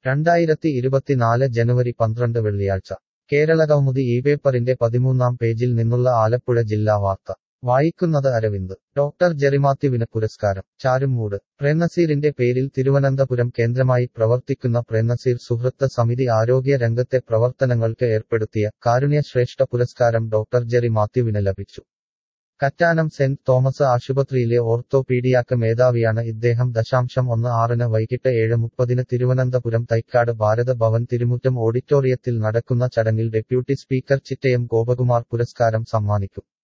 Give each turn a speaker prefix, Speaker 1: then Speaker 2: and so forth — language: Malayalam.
Speaker 1: രണ്ടായിരത്തി ഇരുപത്തിനാല് ജനുവരി പന്ത്രണ്ട് വെള്ളിയാഴ്ച കേരളകൗമുദി ഈ പേപ്പറിന്റെ പതിമൂന്നാം പേജിൽ നിന്നുള്ള ആലപ്പുഴ ജില്ലാ വാർത്ത വായിക്കുന്നത് അരവിന്ദ് ഡോക്ടർ ജെറിമാത്യുവിന് പുരസ്കാരം ചാരുമൂട് പ്രേംനസീറിന്റെ പേരിൽ തിരുവനന്തപുരം കേന്ദ്രമായി പ്രവർത്തിക്കുന്ന പ്രേംനസീർ സുഹൃത്ത് സമിതി ആരോഗ്യ രംഗത്തെ പ്രവർത്തനങ്ങൾക്ക് ഏർപ്പെടുത്തിയ കാരുണ്യശ്രേഷ്ഠ പുരസ്കാരം ഡോക്ടർ ജെറി മാത്യുവിന് ലഭിച്ചു കറ്റാനം സെന്റ് തോമസ് ആശുപത്രിയിലെ ഓർത്തോപീഡിയാക്ക് മേധാവിയാണ് ഇദ്ദേഹം ദശാംശം ഒന്ന് ആറിന് വൈകിട്ട് ഏഴ് മുപ്പതിന് തിരുവനന്തപുരം തൈക്കാട് ഭാരത ഭവൻ തിരുമുറ്റം ഓഡിറ്റോറിയത്തിൽ നടക്കുന്ന ചടങ്ങിൽ ഡെപ്യൂട്ടി സ്പീക്കർ ചിറ്റയം ഗോപകുമാർ പുരസ്കാരം സമ്മാനിക്കും